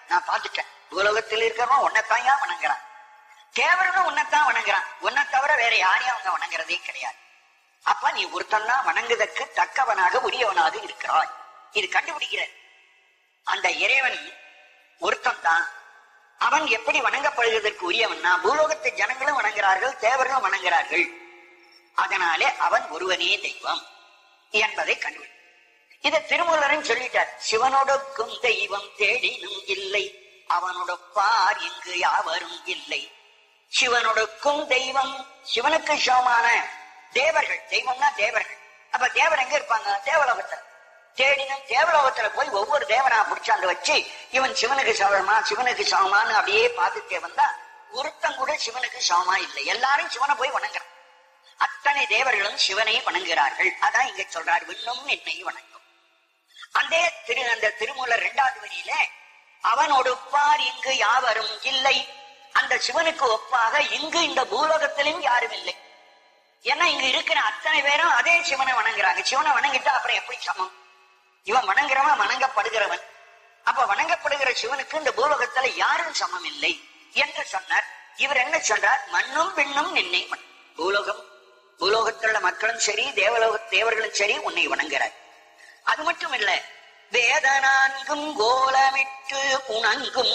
நான் பார்த்துட்டேன் பூலோகத்தில் இருக்கிறவன் உன்னைத்தாயா வணங்குறான் தேவர்களும் உன்னைத்தான் வணங்குறான் உன்னை தவிர வேற யாரையும் அவங்க வணங்குறதே கிடையாது அப்ப நீ ஒருத்தன் தான் வணங்குவதற்கு தக்கவனாக உரியவனாக இருக்கிறாய் இது கண்டுபிடிக்கிற அந்த இறைவன் ஒருத்தன் தான் அவன் எப்படி வணங்கப்படுவதற்கு உரியவன்னா பூலோகத்து ஜனங்களும் வணங்குறார்கள் தேவர்களும் வணங்குறார்கள் அதனாலே அவன் ஒருவனே தெய்வம் என்பதை கண்டுபிடி இத திருமூலரும் சொல்லிட்டார் சிவனொடுக்கும் தெய்வம் தேடினும் இல்லை அவனொடொப்பார் இங்கு யாவரும் இல்லை சிவனொடுக்கும் தெய்வம் சிவனுக்கு சமமான தேவர்கள் தெய்வம்னா தேவர்கள் அப்ப தேவர் எங்க இருப்பாங்க தேவலோகத்துல தேடினும் தேவலோகத்துல போய் ஒவ்வொரு தேவனா பிடிச்சாந்து வச்சு இவன் சிவனுக்கு சமமா சிவனுக்கு சமமான்னு அப்படியே பார்த்துட்டே வந்தா ஒருத்தன் கூட சிவனுக்கு சமமா இல்லை எல்லாரும் சிவனை போய் வணங்குறான் அத்தனை தேவர்களும் சிவனை வணங்குகிறார்கள் அதான் இங்க சொல்றார் விண்ணும் என்னை வணங்கும் அந்த திரு அந்த திருமூலர் இரண்டாவது வரியில அவன் ஒடுப்பார் இங்கு யாவரும் இல்லை அந்த சிவனுக்கு ஒப்பாக இங்கு இந்த பூலோகத்திலும் யாரும் இல்லை ஏன்னா இங்க இருக்கிற அத்தனை பேரும் அதே சிவனை வணங்குறாங்க சிவனை வணங்கிட்டா அப்புறம் எப்படி சமம் இவன் வணங்குறவன் வணங்கப்படுகிறவன் அப்ப வணங்கப்படுகிற சிவனுக்கு இந்த பூலோகத்துல யாரும் சமம் இல்லை என்று சொன்னார் இவர் என்ன சொல்றார் மண்ணும் விண்ணும் நின்னை வணங்கும். பூலோகம் பூலோகத்தில் உள்ள மக்களும் சரி தேவலோக தேவர்களும் சரி உன்னை வணங்குறார் அது மட்டும் இல்ல வேத நான்கும் கோலமிட்டு உணங்கும்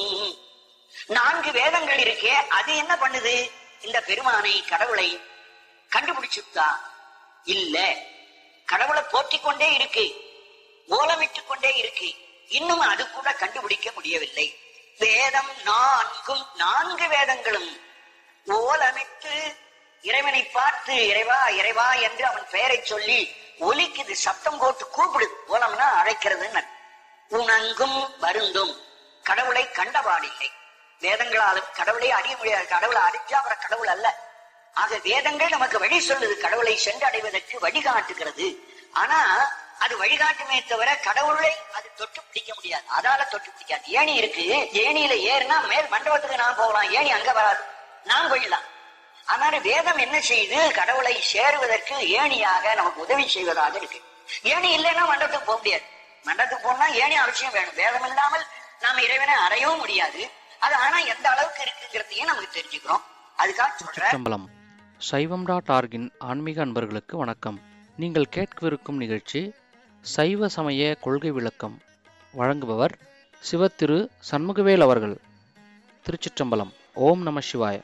நான்கு வேதங்கள் இருக்கே அது என்ன பண்ணுது இந்த பெருமானை கடவுளை கண்டுபிடிச்சுட்டா இல்ல கடவுளை போற்றிக் கொண்டே இருக்கு ஓலமிட்டுக் கொண்டே இருக்கு இன்னும் அது கூட கண்டுபிடிக்க முடியவில்லை வேதம் நான்கும் நான்கு வேதங்களும் ஓலமிட்டு இறைவனை பார்த்து இறைவா இறைவா என்று அவன் பெயரை சொல்லி ஒலிக்குது சத்தம் போட்டு கூப்பிடுது ஓலம்னா அழைக்கிறதுன்னு உணங்கும் வருந்தும் கடவுளை கண்டபாடில்லை வேதங்களாலும் கடவுளை அறிய முடியாது கடவுளை அறிஞ்சா அப்புறம் கடவுள் அல்ல ஆக வேதங்கள் நமக்கு வழி சொல்லுது கடவுளை சென்றடைவதற்கு வழிகாட்டுகிறது ஆனா அது வழிகாட்டுமே தவிர கடவுளை அது தொட்டு பிடிக்க முடியாது அதால தொட்டு பிடிக்காது ஏணி இருக்கு ஏணியில ஏறினா மேல் மண்டபத்துக்கு நான் போகலாம் ஏணி அங்க வராது நான் போயிடலாம் ஆனால் வேதம் என்ன செய்யுது கடவுளை சேருவதற்கு ஏணியாக நமக்கு உதவி செய்வதாக இருக்கு ஏணி இல்லைன்னா மண்டபத்துக்கு போக முடியாது மண்டபத்துக்கு போனா ஏணி அவசியம் வேணும் வேதம் இல்லாமல் நாம இறைவனை அடையவும் முடியாது அது ஆனா எந்த அளவுக்கு இருக்குங்கிறதையும் நமக்கு தெரிஞ்சுக்கிறோம் அதுக்காக சொல்ற சிற்றம்பலம் சைவம் டாட் ஆர்கின் ஆன்மீக அன்பர்களுக்கு வணக்கம் நீங்கள் கேட்கவிருக்கும் நிகழ்ச்சி சைவ சமய கொள்கை விளக்கம் வழங்குபவர் சிவத்திரு சண்முகவேல் அவர்கள் திருச்சிற்றம்பலம் ஓம் நம சிவாய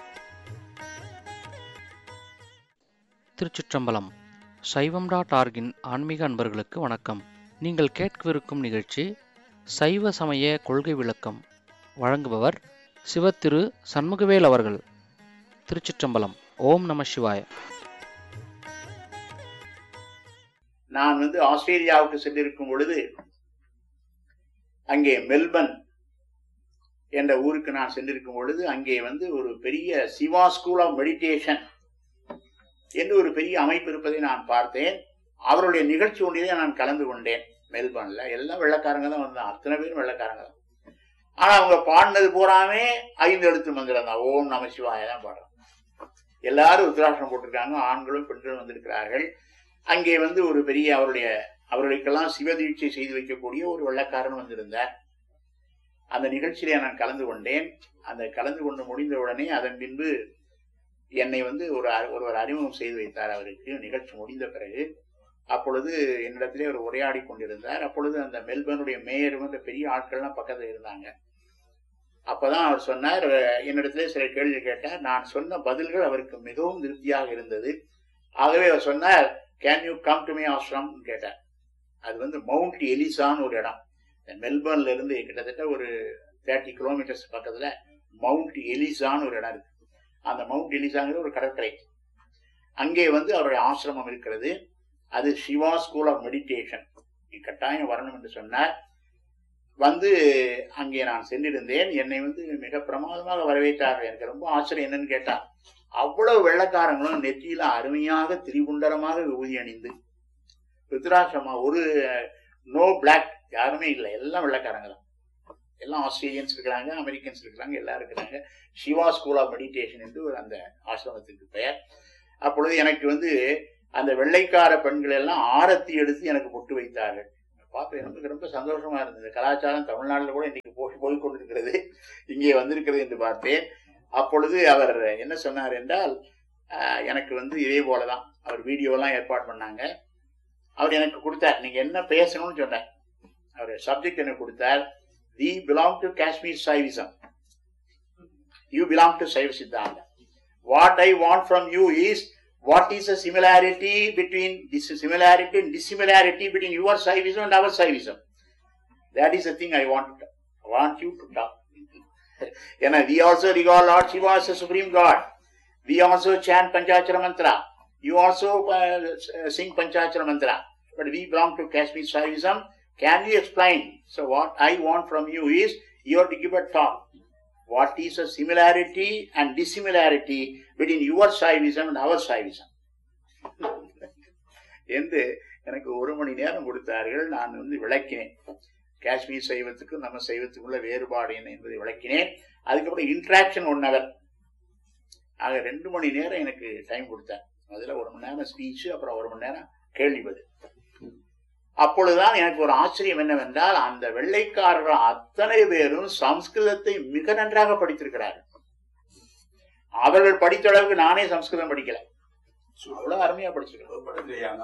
திருச்சிற்றம்பலம் சைவம் டாட் ஆர்கின் ஆன்மீக அன்பர்களுக்கு வணக்கம் நீங்கள் கேட்கவிருக்கும் நிகழ்ச்சி சைவ சமய கொள்கை விளக்கம் வழங்குபவர் சிவத்திரு சண்முகவேல் அவர்கள் திருச்சிற்றம்பலம் ஓம் நம சிவாய நான் வந்து ஆஸ்திரேலியாவுக்கு சென்றிருக்கும் பொழுது அங்கே மெல்பர்ன் என்ற ஊருக்கு நான் சென்றிருக்கும் பொழுது அங்கே வந்து ஒரு பெரிய சிவா ஸ்கூல் ஆஃப் மெடிடேஷன் என்று ஒரு பெரிய அமைப்பு இருப்பதை நான் பார்த்தேன் அவருடைய நிகழ்ச்சி ஒன்றிலே நான் கலந்து கொண்டேன் மெல்பர்ன்ல எல்லாம் வெள்ளக்காரங்க தான் வந்தாங்க அத்தனை பேரும் வெள்ளக்காரங்க தான் ஆனா அவங்க பாடினது பூராமே ஐந்து எழுத்து மந்திரம் தான் ஓம் நம சிவாய தான் பாடுறாங்க எல்லாரும் உத்ராட்சம் போட்டிருக்காங்க ஆண்களும் பெண்களும் வந்திருக்கிறார்கள் அங்கே வந்து ஒரு பெரிய அவருடைய அவர்களுக்கெல்லாம் சிவதீட்சை செய்து வைக்கக்கூடிய ஒரு வெள்ளக்காரன் வந்திருந்தார் அந்த நிகழ்ச்சியிலே நான் கலந்து கொண்டேன் அந்த கலந்து கொண்டு முடிந்த உடனே அதன் பின்பு என்னை வந்து ஒரு அ- ஒருவர் அறிமுகம் செய்து வைத்தார் அவருக்கு நிகழ்ச்சி முடிந்த பிறகு அப்பொழுது என்னிடத்திலே ஒரு உரையாடி கொண்டிருந்தார் அப்பொழுது அந்த மெல்பர்னுடைய மேயர் வந்து பெரிய ஆட்கள்லாம் பக்கத்துல இருந்தாங்க அப்பதான் அவர் சொன்னார் அஹ், என்னிடத்திலே சில கேள்வி கேட்டார் நான் சொன்ன பதில்கள் அவருக்கு மிகவும் திருப்தியாக இருந்தது ஆகவே அவர் சொன்னார் can you come to me ashram கேட்டார் அது வந்து மவுண்ட் எலிசான்னு ஒரு இடம் இந்த மெல்பர்ன்ல இருந்து கிட்டத்தட்ட ஒரு தேர்ட்டி கிலோமீட்டர்ஸ் பக்கத்துல மவுண்ட் எலிசான்னு ஒரு இடம் இருக்கு அந்த மவுண்ட் எலிசாங்கிற ஒரு கடற்கரை அங்கே வந்து அவருடைய ஆசிரமம் இருக்கிறது அது சிவா ஸ்கூல் ஆஃப் மெடிடேஷன் நீ கட்டாயம் வரணும் என்று சொன்னார் வந்து அங்கே நான் சென்றிருந்தேன் என்னை வந்து மிக பிரமாதமாக வரவேற்றார்கள் எனக்கு ரொம்ப ஆச்சரியம் என்னன்னு கேட்டா அவ்வளவு வெள்ளக்காரங்களும் நெற்றியில அருமையாக திரிகுண்டரமாக விபூதி அணிந்து ருத்ராட்சமா ஒரு நோ பிளாக் யாருமே இல்லை எல்லாம் வெள்ளக்காரங்க தான் எல்லாம் ஆஸ்திரேலியன்ஸ் இருக்கிறாங்க அமெரிக்கன்ஸ் இருக்கிறாங்க எல்லாம் இருக்கிறாங்க சிவா ஸ்கூல் ஆஃப் மெடிடேஷன் என்று ஒரு அந்த ஆசிரமத்துக்கு பெயர் அப்பொழுது எனக்கு வந்து அந்த வெள்ளைக்கார பெண்கள் எல்லாம் ஆரத்தி எடுத்து எனக்கு பொட்டு வைத்தார்கள் பார்த்து எனக்கு ரொம்ப சந்தோஷமா இருந்தது கலாச்சாரம் தமிழ்நாட்டில் கூட இன்னைக்கு போய் போய் கொண்டிருக்கிறது இங்கே வந்திருக்கிறது என்று பார்த்தேன் அப்பொழுது அவர் என்ன சொன்னார் என்றால் ஆஹ், எனக்கு வந்து இதே போலதான் அவர் வீடியோலாம் ஏற்பாடு பண்ணாங்க அவர் எனக்கு கொடுத்தார் நீங்க என்ன பேசணும்னு சொன்னார் அவர் சப்ஜெக்ட் எனக்கு கொடுத்தார் we belong to Kashmir Shaivism you belong to Shaiva Siddhanta what I want from you is what is the similarity between this similarity and dissimilarity between your Saivism and our Saivism? That is the thing I want to want you to talk. and we also regard Lord Shiva as a supreme God. We also chant Panchachara mantra. You also uh, sing Panchachara mantra. But we belong to Kashmir Saivism. Can you explain? So what I want from you is you have to give a talk. What is the similarity and dissimilarity between your Saivism and our Saivism? என்று எனக்கு ஒரு மணி நேரம் கொடுத்தார்கள் நான் வந்து விளக்கினேன் காஷ்மீர் சைவத்துக்கும் நம்ம சைவத்துக்கும் உள்ள வேறுபாடு என்ன என்பதை விளக்கினேன் அதுக்கப்புறம் இன்ட்ராக்ஷன் ஒன் ஹவர் ஆக ரெண்டு மணி நேரம் எனக்கு டைம் கொடுத்தார் அதுல ஒரு மணி நேரம் ஸ்பீச் அப்புறம் ஒரு மணி நேரம் கேள்வி பதில் அப்பொழுதுதான் எனக்கு ஒரு ஆச்சரியம் என்னவென்றால் அந்த வெள்ளைக்காரர்கள் அத்தனை பேரும் சம்ஸ்கிருதத்தை மிக நன்றாக படித்திருக்கிறார்கள் அவர்கள் படித்த அளவுக்கு நானே சம்ஸ்கிருதம் படிக்கல அவ்வளவு அருமையா படிச்சிருக்கிறேன்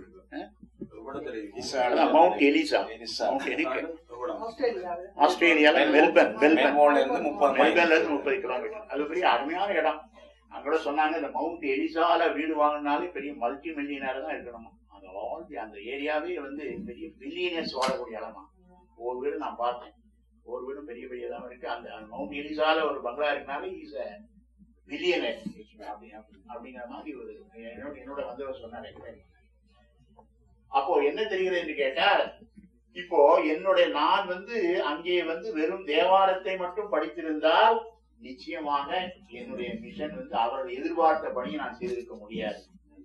அதான் மவுண்ட் எலிசா மவுண்ட் எலிசா ஆஸ்திரேலியால மெல்பர்ன் மெல்பர்ன் மெல்பர்ன்ல இருந்து முப்பது கிலோமீட்டர் அது பெரிய அருமையான இடம் அங்க கூட சொன்னாங்க இந்த மவுண்ட் எலிசால வீடு வாங்கினாலே பெரிய மல்டி மில்லியனர் தான் இருக்கணுமா அந்த all the- அந்த ஏரியாவே வந்து பெரிய பில்லியனர்ஸ் வாழக்கூடிய இடமா ஒரு வீடு நான் பார்த்தேன் ஒரு வீடும் பெரிய பெரிய தான் இருக்கு அந்த அந்த மவுண்ட் எலிசால ஒரு பங்களா இருக்கனாலே இஸ் பில்லியனர் அப்படிங்கிற மாதிரி ஒரு என்னோட என்னோட வந்தவர் சொன்னாரு அப்போ என்ன தெரிகிறது என்று கேட்டால் இப்போ என்னுடைய நான் வந்து அங்கே வந்து வெறும் தேவாரத்தை மட்டும் படித்திருந்தால் நிச்சயமாக என்னுடைய மிஷன் வந்து அவர்கள் எதிர்பார்த்த பணியை நான் செய்திருக்க முடியாது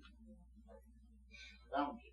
அதான் முக்கியம்.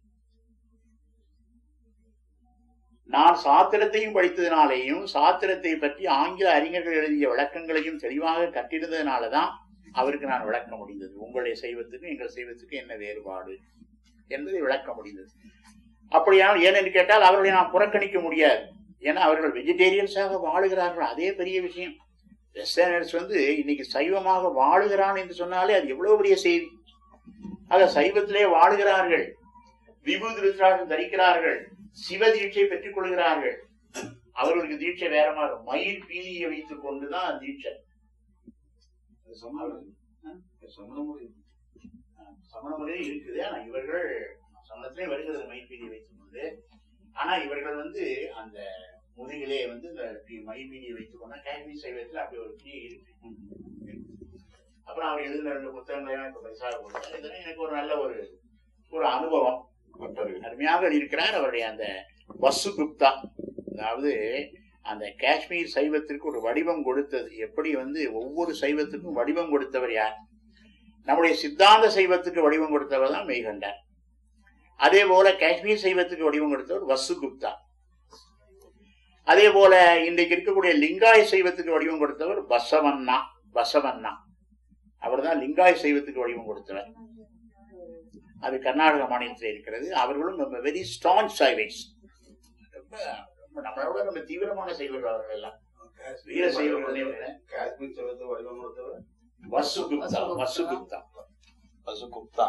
நான் சாத்திரத்தையும் படித்ததினாலேயும் சாத்திரத்தை பற்றி ஆங்கில அறிஞர்கள் எழுதிய விளக்கங்களையும் தெளிவாக கற்றிருந்ததுனாலதான் அவருக்கு நான் விளக்க முடிந்தது உங்களுடைய சைவத்துக்கும் எங்கள் சைவத்துக்கும் என்ன வேறுபாடு என்பதை விளக்க முடிந்தது அப்படியானால் ஏனென்று கேட்டால் அவர்களை நாம் புறக்கணிக்க முடியாது ஏன்னா அவர்கள் வெஜிடேரியன்ஸாக வாழுகிறார்கள் அதே பெரிய விஷயம் வெஸ்டர்னர்ஸ் வந்து இன்னைக்கு சைவமாக வாழுகிறான் என்று சொன்னாலே அது எவ்வளவு பெரிய செய்தி ஆக சைவத்திலே வாழுகிறார்கள் விபூதி ருத்ராட்சம் தரிக்கிறார்கள் சிவ தீட்சை பெற்றுக் கொள்கிறார்கள் அவர்களுக்கு தீட்சை வேற மாதிரி மயில் பீலியை வைத்துக் கொண்டுதான் தீட்சை சமண முறையில் இருக்குது ஆனா இவர்கள் சமணத்திலே வருகிறது மயில்பீலியை வைத்துக் கொண்டு ஆனா இவர்கள் வந்து அந்த முதுகிலே வந்து இந்த பி- மயில்பீலியை வைத்துக் கொண்டா காஷ்மீர் சைவத்தில் அப்படி ஒரு பீலி இருக்கு அப்புறம் அவர் எழுதின ரெண்டு புத்தகங்களை எல்லாம் இப்ப பரிசாக கொடுத்தாரு இதெல்லாம் எனக்கு ஒரு நல்ல ஒரு ஒரு அனுபவம் அருமையாக இருக்கிறார் அவருடைய அந்த வசு குப்தா அதாவது அந்த காஷ்மீர் சைவத்திற்கு ஒரு வடிவம் கொடுத்தது எப்படி வந்து ஒவ்வொரு சைவத்துக்கும் வடிவம் கொடுத்தவர் யார் நம்முடைய சித்தாந்த சைவத்துக்கு வடிவம் கொடுத்தவர் தான் மெய்கண்டார் அதே போல காஷ்மீர் சைவத்துக்கு வடிவம் கொடுத்தவர் வசு குப்தா அதே போல இன்றைக்கு இருக்கக்கூடிய லிங்காய சைவத்துக்கு வடிவம் கொடுத்தவர் பசவண்ணா பசவண்ணா அவர்தான் லிங்காய சைவத்துக்கு வடிவம் கொடுத்தவர் அது கர்நாடக மாநிலத்தில் இருக்கிறது அவர்களும் நம்ம வெரி ஸ்ட்ராங் சைவைஸ் ரொம்ப ரொம்ப நம்மளோட ரொம்ப தீவிரமான சைவர்கள் அவர்கள் எல்லாம் வீர சைவர்களே விட காஷ்மீர் செவத்து வடிவம் கொடுத்தவர் வசு குப்தா வசு குப்தா பசு குப்தா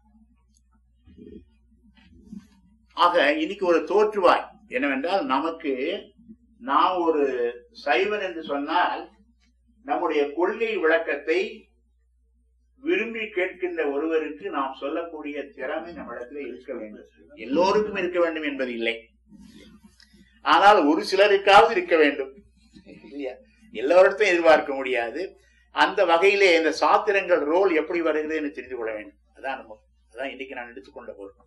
ஆக இன்னைக்கு ஒரு தோற்றுவாய் என்னவென்றால் நமக்கு நாம் ஒரு சைவன் என்று சொன்னால் நம்முடைய கொள்கை விளக்கத்தை விரும்பி கேட்கின்ற ஒருவருக்கு நாம் சொல்லக்கூடிய திறமை நம்மிடத்தில் இருக்க வேண்டும் எல்லோருக்கும் இருக்க வேண்டும் என்பது இல்லை ஆனால் ஒரு சிலருக்காவது இருக்க வேண்டும் இல்லையா எல்லோரிடத்தையும் எதிர்பார்க்க முடியாது அந்த வகையிலே இந்த சாத்திரங்கள் ரோல் எப்படி வருகிறது என்று தெரிந்து கொள்ள வேண்டும் அதான் நம்ம அதான் இன்னைக்கு நான் எடுத்துக்கொண்ட பொருள்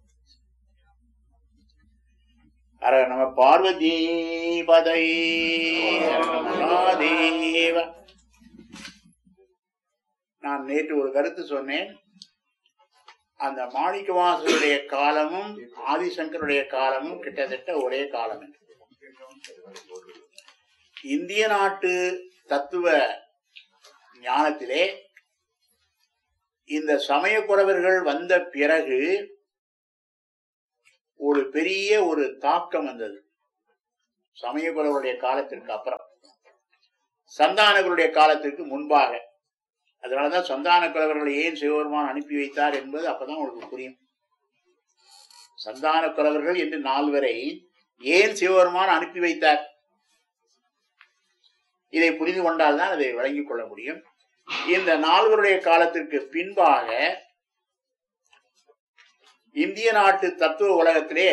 ஹர நம பார்வதி பதை மகாதேவ நான் நேற்று ஒரு கருத்து சொன்னேன் அந்த மாணிக்கவாசனுடைய காலமும் ஆதிசங்கருடைய காலமும் கிட்டத்தட்ட ஒரே காலம் என்று. இந்திய நாட்டு தத்துவ ஞானத்திலே இந்த சமயக்குறவர்கள் வந்த பிறகு ஒரு பெரிய ஒரு தாக்கம் வந்தது சமயகுலவருடைய காலத்திற்கு அப்புறம் சந்தானகுருடைய காலத்திற்கு முன்பாக அதனாலதான் சந்தான குலவர்களை ஏன் சிவபெருமான் அனுப்பி வைத்தார் என்பது அப்பதான் உங்களுக்கு புரியும் சந்தான குலவர்கள் என்று நால்வரை ஏன் சிவபெருமான் அனுப்பி வைத்தார் இதை புரிந்து கொண்டால்தான் அதை விளங்கிக் கொள்ள முடியும் இந்த நால்வருடைய காலத்திற்கு பின்பாக இந்திய நாட்டு தத்துவ உலகத்திலே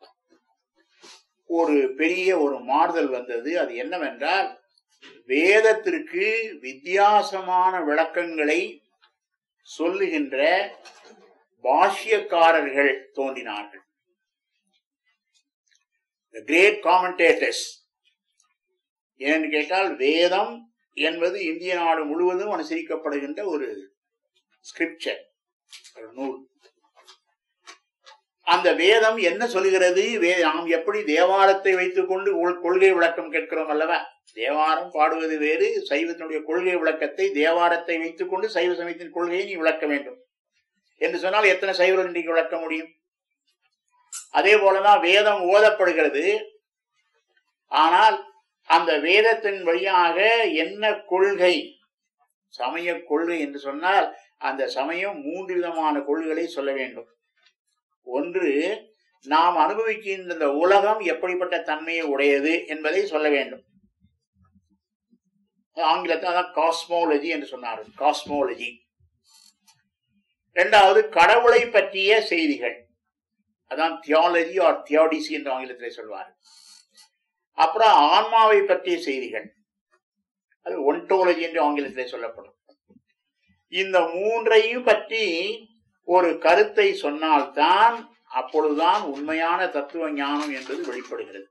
ஒரு பெரிய ஒரு மாறுதல் வந்தது அது என்னவென்றால் வேதத்திற்கு வித்தியாசமான விளக்கங்களை சொல்லுகின்ற பாஷ்யக்காரர்கள் தோன்றினார்கள் கிரேட் காமெண்டேட்டர்ஸ் ஏன்னு கேட்டால் வேதம் என்பது இந்திய நாடு முழுவதும் அனுசரிக்கப்படுகின்ற ஒரு ஸ்கிரிப்சர் ஒரு நூல் அந்த வேதம் என்ன சொல்கிறது வே- நாம் எப்படி தேவாரத்தை வைத்துக் கொண்டு கொள்- கொள்கை விளக்கம் கேட்கிறோம் அல்லவா தேவாரம் பாடுவது வேறு சைவத்தினுடைய கொள்கை விளக்கத்தை தேவாரத்தை வைத்துக் கொண்டு சைவ சமயத்தின் கொள்கையை நீ விளக்க வேண்டும் என்று சொன்னால் எத்தனை சைவர்கள் இன்றைக்கு விளக்க முடியும் அதே போலதான் வேதம் ஓதப்படுகிறது ஆனால் அந்த வேதத்தின் வழியாக என்ன கொள்கை சமய கொள்கை என்று சொன்னால் அந்த சமயம் மூன்று விதமான கொள்கைகளை சொல்ல வேண்டும் ஒன்று நாம் அனுபவிக்கின்ற இந்த உலகம் எப்படிப்பட்ட தன்மையை உடையது என்பதை சொல்ல வேண்டும் ஆங்கிலத்தில் அதான் காஸ்மோலஜி என்று சொன்னார்கள் காஸ்மோலஜி இரண்டாவது கடவுளை பற்றிய செய்திகள் அதான் தியாலஜி ஆர் தியாடிசி என்று ஆங்கிலத்திலே சொல்வார் அப்புறம் ஆன்மாவை பற்றிய செய்திகள் அது ஒன்டோலஜி என்று ஆங்கிலத்திலே சொல்லப்படும் இந்த மூன்றையும் பற்றி ஒரு கருத்தை சொன்னால்தான் அப்பொழுதுதான் உண்மையான தத்துவ ஞானம் என்பது வெளிப்படுகிறது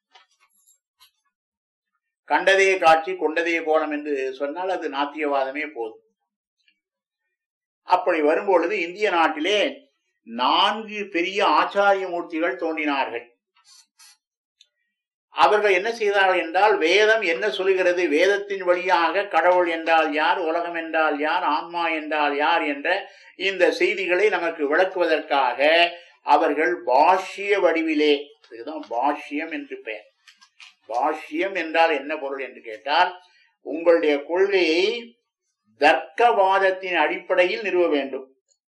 கண்டதே காட்சி கொண்டதே கோலம் என்று சொன்னால் அது நாத்தியவாதமே போதும் அப்படி வரும்பொழுது இந்திய நாட்டிலே நான்கு பெரிய ஆச்சாரிய மூர்த்திகள் தோன்றினார்கள் அவர்கள் என்ன செய்தார்கள் என்றால் வேதம் என்ன சொல்கிறது வேதத்தின் வழியாக கடவுள் என்றால் யார் உலகம் என்றால் யார் ஆன்மா என்றால் யார் என்ற இந்த செய்திகளை நமக்கு விளக்குவதற்காக அவர்கள் பாஷ்ய வடிவிலே இதுதான் பாஷ்யம் என்று பெயர் பாஷ்யம் என்றால் என்ன பொருள் என்று கேட்டால் உங்களுடைய கொள்கையை தர்க்கவாதத்தின் அடிப்படையில் நிறுவ வேண்டும்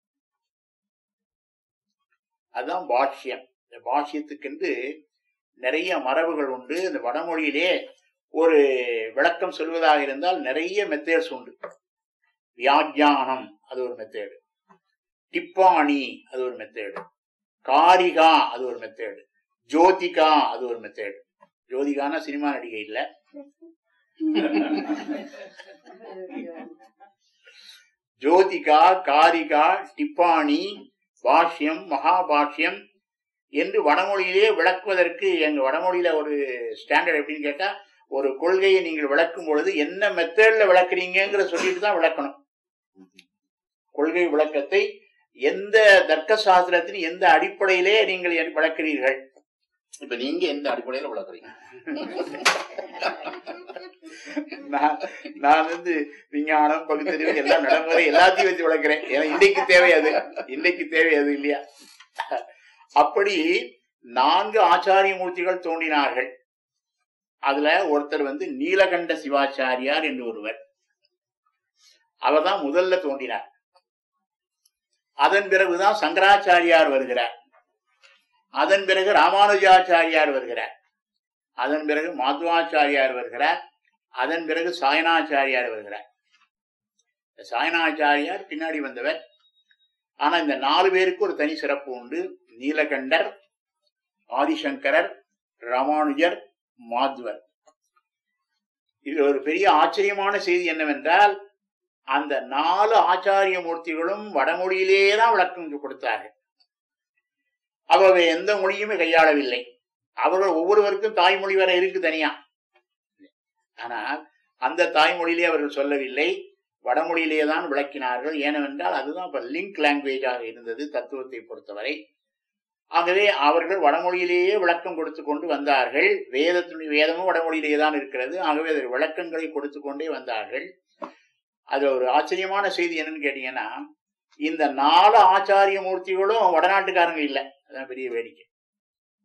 அதுதான் பாஷ்யம் இந்த பாஷ்யத்துக்கென்று நிறைய மரபுகள் உண்டு இந்த வடமொழியிலே ஒரு விளக்கம் சொல்வதாக இருந்தால் நிறைய மெத்தேட்ஸ் உண்டு வியாக்கியானம் அது ஒரு மெத்தேடு டிப்பாணி அது ஒரு மெத்தேடு காரிகா அது ஒரு மெத்தேடு ஜோதிகா அது ஒரு மெத்தேடு ஜோதிகானா சினிமா நடிகை இல்ல ஜோதிகா காரிகா டிப்பாணி பாஷ்யம் மகாபாஷ்யம் என்று வடமொழியிலே விளக்குவதற்கு எங்க வடமொழியில ஒரு ஸ்டாண்டர்ட் எப்படின்னு கேட்டா ஒரு கொள்கையை நீங்கள் விளக்கும் பொழுது என்ன மெத்தட்ல விளக்குறீங்கிற சொல்லிட்டு தான் விளக்கணும் கொள்கை விளக்கத்தை எந்த தர்க்க சாஸ்திரத்தின் எந்த அடிப்படையிலே நீங்கள் என் விளக்குறீர்கள் இப்ப நீங்க எந்த அடிப்படையில விளக்குறீங்க நான் நான் வந்து விஞ்ஞானம் பகுத்தறிவு எல்லாம் நடைமுறை எல்லாத்தையும் வச்சு விளக்குறேன் ஏன்னா இன்னைக்கு தேவை அது இன்னைக்கு தேவை அது இல்லையா அப்படி நான்கு ஆச்சாரிய மூர்த்திகள் தோன்றினார்கள் அதுல ஒருத்தர் வந்து நீலகண்ட சிவாச்சாரியார் என்று ஒருவர் அவர்தான் முதல்ல தோன்றினார் அதன் பிறகுதான் சங்கராச்சாரியார் வருகிறார் அதன் பிறகு ராமானுஜாச்சாரியார் வருகிறார் அதன் பிறகு மாத்வாச்சாரியார் வருகிறார் அதன் பிறகு சாயனாச்சாரியார் வருகிறார் இந்த சாயனாச்சாரியார் பின்னாடி வந்தவர் ஆனா இந்த நாலு பேருக்கு ஒரு தனி சிறப்பு உண்டு நீலகண்டர் ஆதிசங்கரர் ராமானுஜர் மாத்வர் இது ஒரு பெரிய ஆச்சரியமான செய்தி என்னவென்றால் அந்த நாலு ஆச்சாரிய மூர்த்திகளும் வடமொழியிலேயே தான் விளக்கம் கொடுத்தார்கள் அவர்கள் எந்த மொழியுமே கையாளவில்லை அவர்கள் ஒவ்வொருவருக்கும் தாய்மொழி வர இருக்கு தனியா ஆனால் அந்த தாய்மொழியிலே அவர்கள் சொல்லவில்லை வடமொழியிலே தான் விளக்கினார்கள் ஏனென்றால் அதுதான் இப்ப லிங்க் லாங்குவேஜாக இருந்தது தத்துவத்தை பொறுத்தவரை ஆகவே அவர்கள் வடமொழியிலேயே விளக்கம் கொடுத்து கொண்டு வந்தார்கள் வேதத்தினுடைய வேதமும் வடமொழியிலேயே தான் இருக்கிறது ஆகவே அதற்கு விளக்கங்களை கொடுத்து கொண்டே வந்தார்கள் அது ஒரு ஆச்சரியமான செய்தி என்னன்னு கேட்டீங்கன்னா இந்த நாலு ஆச்சாரிய மூர்த்திகளும் வடநாட்டுக்காரங்க இல்லை அதான் பெரிய வேடிக்கை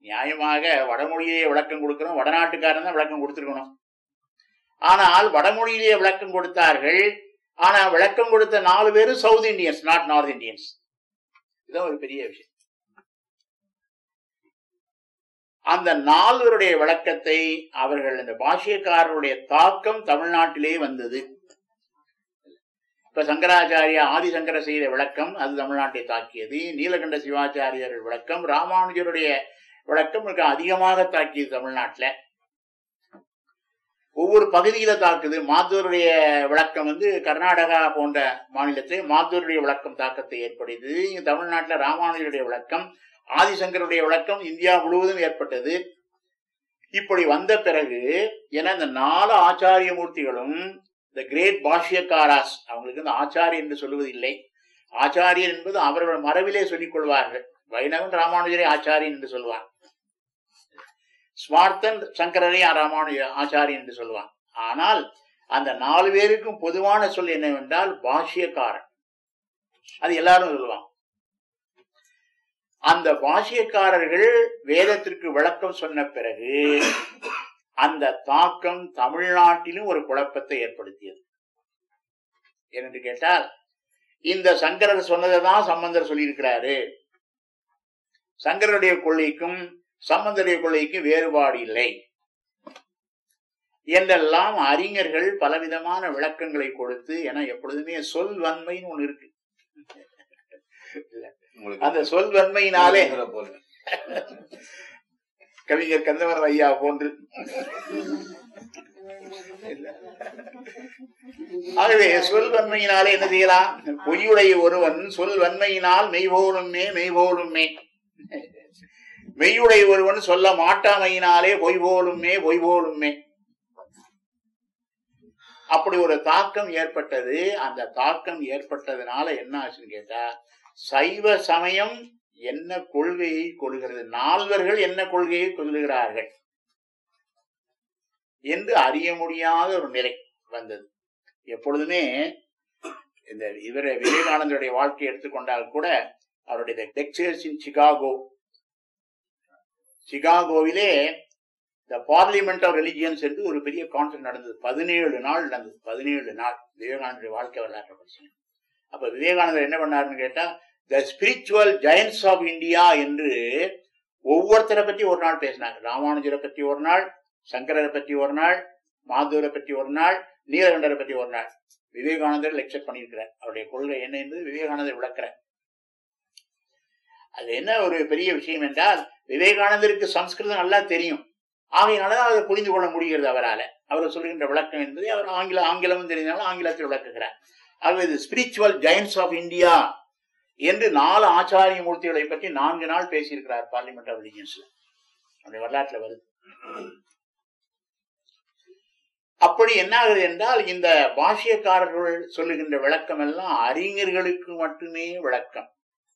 நியாயமாக வடமொழியிலே விளக்கம் கொடுக்கிறோம் வடநாட்டுக்காரன் தான் விளக்கம் கொடுத்திருக்கணும் ஆனால் வடமொழியிலே விளக்கம் கொடுத்தார்கள் ஆனா விளக்கம் கொடுத்த நாலு பேரும் south Indians not north Indians இதுதான் ஒரு பெரிய விஷயம் அந்த நால்வருடைய விளக்கத்தை அவர்கள் இந்த பாஷ்யக்காரருடைய தாக்கம் தமிழ்நாட்டிலே வந்தது இப்ப சங்கராச்சாரியா ஆதிசங்கர செய்த விளக்கம் அது தமிழ்நாட்டை தாக்கியது நீலகண்ட சிவாச்சாரியர் விளக்கம் ராமானுஜருடைய விளக்கம் மிக அதிகமாக தாக்கியது தமிழ்நாட்டுல ஒவ்வொரு பகுதியில தாக்குது மாத்தூருடைய விளக்கம் வந்து கர்நாடகா போன்ற மாநிலத்தில் மாத்தூருடைய விளக்கம் தாக்கத்தை ஏற்படுத்தது இங்க தமிழ்நாட்டுல ராமானுஜருடைய விளக்கம் ஆதிசங்கருடைய விளக்கம் இந்தியா முழுவதும் ஏற்பட்டது இப்படி வந்த பிறகு ஏன்னா இந்த நாலு ஆச்சாரிய மூர்த்திகளும் இந்த கிரேட் பாஷ்யக்காராஸ் அவங்களுக்கு இந்த ஆச்சாரியர் என்று சொல்லுவது இல்லை ஆச்சாரியர் என்பது அவர்கள் மரபிலே சொல்லிக் கொள்வார்கள் வைணவன் ராமானுஜரை ஆச்சாரியன் என்று சொல்வான் ஸ்மார்த்தன் சங்கரரை ராமானுஜ ஆச்சாரியன் என்று சொல்வான் ஆனால் அந்த நாலு பேருக்கும் பொதுவான சொல் என்னவென்றால் பாஷ்யக்காரன் அது எல்லாரும் சொல்லுவாங்க அந்த பாஷ்யக்காரர்கள் வேதத்திற்கு விளக்கம் சொன்ன பிறகு அந்த தாக்கம் தமிழ்நாட்டிலும் ஒரு குழப்பத்தை ஏற்படுத்தியது ஏனென்று கேட்டால் இந்த சங்கரர் சொன்னதை தான் சம்பந்தர் சொல்லியிருக்கிறாரு சங்கரருடைய கொள்கைக்கும் சம்பந்தருடைய கொள்கைக்கும் வேறுபாடு இல்லை என்றெல்லாம் அறிஞர்கள் பலவிதமான விளக்கங்களை கொடுத்து என எப்பொழுதுமே சொல் வன்மைன்னு ஒண்ணு இருக்கு அந்த சொல் வன்மையினாலே போல கவிஞர் கந்தவர ஐயா போன்று ஆகவே சொல் வன்மையினாலே என்ன செய்யலாம் பொய்யுடைய ஒருவன் சொல் வன்மையினால் மெய்போலுமே மெய்போலுமே மெய்யுடைய ஒருவன் சொல்ல மாட்டாமையினாலே பொய் போலுமே பொய் போலுமே அப்படி ஒரு தாக்கம் ஏற்பட்டது அந்த தாக்கம் ஏற்பட்டதுனால என்ன ஆச்சுன்னு கேட்டா சைவ சமயம் என்ன கொள்கையை கொள்கிறது நால்வர்கள் என்ன கொள்கையை கொள்ளுகிறார்கள் என்று அறிய முடியாத ஒரு நிலை வந்தது எப்பொழுதுமே இந்த இவர விவேகானந்தருடைய வாழ்க்கையை எடுத்துக்கொண்டால் கூட அவருடைய லெக்சர்ஸ் இன் சிகாகோ சிகாகோவிலே த பார்லிமெண்ட் ஆஃப் ரிலிஜியன்ஸ் என்று ஒரு பெரிய கான்ஃபரன்ஸ் நடந்தது பதினேழு நாள் நடந்தது பதினேழு நாள் விவேகானந்தருடைய வாழ்க்கை வரலாற்றை படிச்சு அப்ப விவேகானந்தர் என்ன பண்ணாருன்னு கேட்டா the spiritual giants of India என்று ஒவ்வொருத்தரை பத்தி ஒரு நாள் பேசினாங்க ராமானுஜரை பத்தி ஒரு நாள் சங்கரரை பத்தி ஒரு நாள் மாதூரை பத்தி ஒரு நாள் நீலகண்டரை பத்தி ஒரு நாள் விவேகானந்தர் லெக்சர் பண்ணியிருக்கிறார் அவருடைய கொள்கை என்ன என்பது விவேகானந்தர் விளக்குறார் அது என்ன ஒரு பெரிய விஷயம் என்றால் விவேகானந்தருக்கு சம்ஸ்கிருதம் நல்லா தெரியும் ஆகையினாலதான் அதை புரிந்து கொள்ள முடிகிறது அவரால் அவர் சொல்லுகின்ற விளக்கம் என்பதை அவர் ஆங்கில ஆங்கிலமும் தெரிந்தாலும் ஆங்கிலத்தில் விளக்குகிறார் ஆகவே இது ஸ்பிரிச்சுவல் ஜெயன்ஸ் ஆஃப் இந்தியா என்று நாலு ஆச்சாரிய மூர்த்திகளை பற்றி நான்கு நாள் பேசியிருக்கிறார் பார்லிமெண்ட் ஆஃப் ரிலிஜியன்ஸ்ல அந்த வரலாற்றுல வருது அப்படி என்ன ஆகுது என்றால் இந்த பாஷ்யக்காரர்கள் சொல்லுகின்ற விளக்கம் எல்லாம் அறிஞர்களுக்கு மட்டுமே விளக்கம்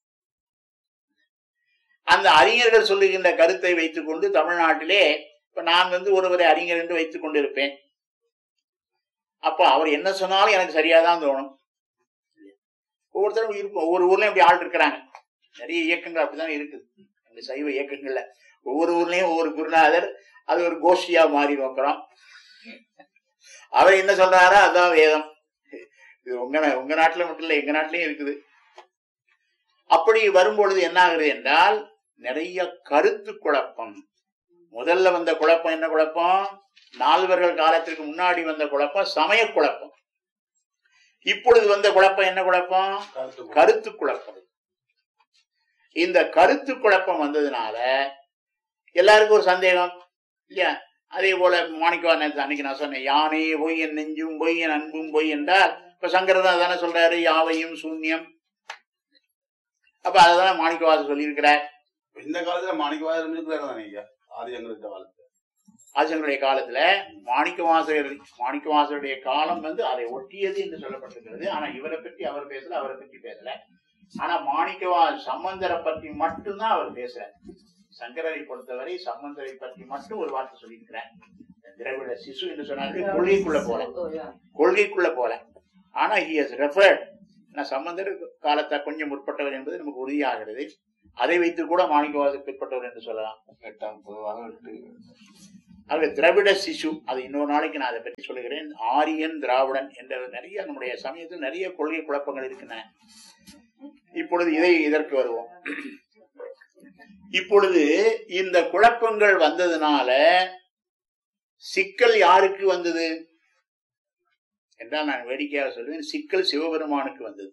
அந்த அறிஞர்கள் சொல்லுகின்ற கருத்தை வைத்துக் கொண்டு தமிழ்நாட்டிலே இப்ப நான் வந்து ஒருவரை அறிஞர் என்று வைத்துக் கொண்டிருப்பேன் அப்ப அவர் என்ன சொன்னாலும் எனக்கு சரியாதான் தோணும் ஒவ்வொருத்தரும் இருக்கும் ஒவ்வொரு ஊர்லயும் இப்படி ஆள் இருக்கிறாங்க நிறைய இயக்கங்கள் அப்படிதான் இருக்குது இந்த சைவ இயக்கங்கள்ல ஒவ்வொரு ஊர்லயும் ஒவ்வொரு குருநாதர் அது ஒரு கோஷ்டியா மாறி நோக்கிறோம் அவர் என்ன சொல்றாரோ அதான் வேதம் இது உங்க நா- உங்க நாட்டுல மட்டும் இல்ல எங்க நாட்டிலயும் இருக்குது அப்படி வரும்பொழுது என்ன ஆகுது என்றால் நிறைய கருத்து குழப்பம் முதல்ல வந்த குழப்பம் என்ன குழப்பம் நால்வர்கள் காலத்திற்கு முன்னாடி வந்த குழப்பம் சமய குழப்பம் இப்பொழுது வந்த குழப்பம் என்ன குழப்பம் கருத்து குழப்பம் இந்த கருத்து குழப்பம் வந்ததுனால எல்லாருக்கும் ஒரு சந்தேகம் இல்லையா அதே போல மாணிக்கவான் அன்னைக்கு நான் சொன்னேன் யானே பொய் என் நெஞ்சும் பொய் என் அன்பும் பொய் என்றால் இப்ப சங்கரன் தானே சொல்றாரு யாவையும் சூன்யம் அப்ப அததான் மாணிக்கவாசர் சொல்லியிருக்கிறார் இந்த காலத்துல மாணிக்கவாதம் இருக்கிறாரு தானே ஐயா ஆதி எங்களுக்கு காலத்துல ஆசிரியருடைய காலத்துல மாணிக்கவாசகர் மாணிக்கவாசருடைய காலம் வந்து அதை ஒட்டியது என்று சொல்லப்பட்டிருக்கிறது ஆனா இவரை பற்றி அவர் பேசல அவரை பற்றி பேசல ஆனா மாணிக்கவா சம்பந்தரை பற்றி மட்டும்தான் அவர் பேசுறார் சங்கரரை பொறுத்தவரை சம்பந்தரை பற்றி மட்டும் ஒரு வார்த்தை சொல்லியிருக்கிறார் திராவிட சிசு என்று சொன்னார்கள் கொள்கைக்குள்ள போல கொள்கைக்குள்ள போல ஆனா ஹி ஹஸ் ரெஃபர்ட் சம்பந்தர் காலத்தை கொஞ்சம் முற்பட்டவர் என்பது நமக்கு உறுதியாகிறது அதை வைத்து கூட மாணிக்கவாசர் பிற்பட்டவர் என்று சொல்லலாம் எட்டாம் பொதுவாக எட்டு ஆகவே திராவிட சிசு அது இன்னொரு நாளைக்கு நான் அதை பற்றி சொல்லுகிறேன் ஆரியன் திராவிடன் என்ற நிறைய நம்முடைய சமயத்தில் நிறைய கொள்கை குழப்பங்கள் இருக்கின்றன இப்பொழுது இதை இதற்கு வருவோம் இப்பொழுது இந்த குழப்பங்கள் வந்ததுனால சிக்கல் யாருக்கு வந்தது என்றால் நான் வேடிக்கையாக சொல்லுவேன் சிக்கல் சிவபெருமானுக்கு வந்தது